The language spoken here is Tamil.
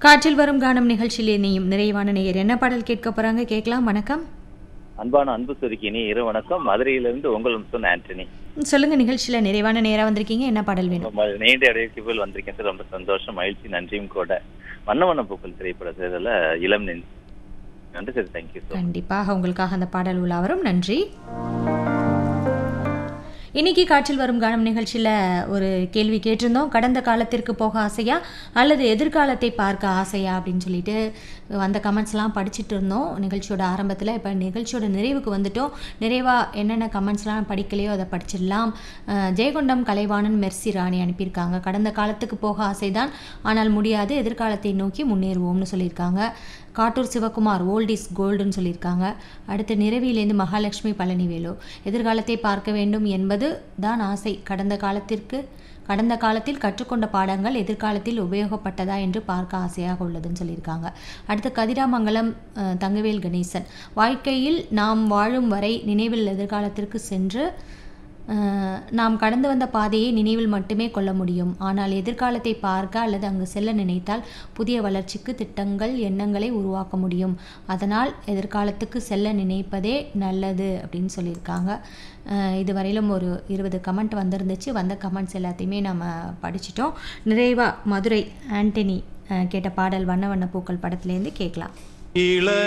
காற்றில் வரும் கானம் நிகழ்ச்சியில் இணையும் நிறைவான நேயர் என்ன பாடல் கேட்க போறாங்க கேட்கலாம் வணக்கம் அன்பான அன்பு சுருக்கினி இரு வணக்கம் மதுரையிலிருந்து உங்கள் சொன்ன ஆண்டனி சொல்லுங்க நிகழ்ச்சியில நிறைவான நேரா வந்திருக்கீங்க என்ன பாடல் வேணும் ரொம்ப நீண்ட இடைவெளிக்குள் வந்திருக்கேன் சார் ரொம்ப சந்தோஷம் மகிழ்ச்சி நன்றியும் கூட வண்ண வண்ண பூக்கள் திரைப்படத்துல இளம் நெஞ்சு நன்றி சார் தேங்க்யூ சார் கண்டிப்பாக உங்களுக்காக அந்த பாடல் உலா வரும் நன்றி இன்னைக்கு காற்றில் வரும் கானம் நிகழ்ச்சியில் ஒரு கேள்வி கேட்டிருந்தோம் கடந்த காலத்திற்கு போக ஆசையா அல்லது எதிர்காலத்தை பார்க்க ஆசையா அப்படின்னு சொல்லிட்டு அந்த கமெண்ட்ஸ்லாம் படிச்சுட்டு இருந்தோம் நிகழ்ச்சியோட ஆரம்பத்தில் இப்போ நிகழ்ச்சியோட நிறைவுக்கு வந்துட்டோம் நிறைவாக என்னென்ன கமெண்ட்ஸ்லாம் படிக்கலையோ அதை படிச்சிடலாம் அஹ் ஜெயகொண்டம் கலைவாணன் மெர்சி ராணி அனுப்பியிருக்காங்க கடந்த காலத்துக்கு போக ஆசைதான் ஆனால் முடியாது எதிர்காலத்தை நோக்கி முன்னேறுவோம்னு சொல்லியிருக்காங்க காட்டூர் சிவகுமார் ஓல்ட் இஸ் கோல்டுன்னு சொல்லியிருக்காங்க அடுத்து நிறவியிலேருந்து மகாலட்சுமி பழனிவேலு எதிர்காலத்தை பார்க்க வேண்டும் என்பது தான் ஆசை கடந்த காலத்திற்கு கடந்த காலத்தில் கற்றுக்கொண்ட பாடங்கள் எதிர்காலத்தில் உபயோகப்பட்டதா என்று பார்க்க ஆசையாக உள்ளதுன்னு சொல்லியிருக்காங்க அடுத்து கதிராமங்கலம் அஹ், தங்கவேல் கணேசன் வாழ்க்கையில் நாம் வாழும் வரை நினைவில் எதிர்காலத்திற்கு சென்று அஹ், நாம் கடந்து வந்த பாதையை நினைவில் மட்டுமே கொள்ள முடியும் ஆனால் எதிர்காலத்தை பார்க்க அல்லது அங்கு செல்ல நினைத்தால் புதிய வளர்ச்சிக்கு திட்டங்கள் எண்ணங்களை உருவாக்க முடியும் அதனால் எதிர்காலத்துக்கு செல்ல நினைப்பதே நல்லது அப்படின்னு சொல்லியிருக்காங்க அஹ், இதுவரையிலும் ஒரு இருபது கமெண்ட் வந்திருந்துச்சு வந்த கமெண்ட்ஸ் எல்லாத்தையுமே நம்ம படிச்சிட்டோம் நிறைவாக மதுரை ஆண்டனி அஹ், கேட்ட பாடல் வண்ண வண்ண பூக்கள் படத்துலேருந்து கேட்கலாம் இள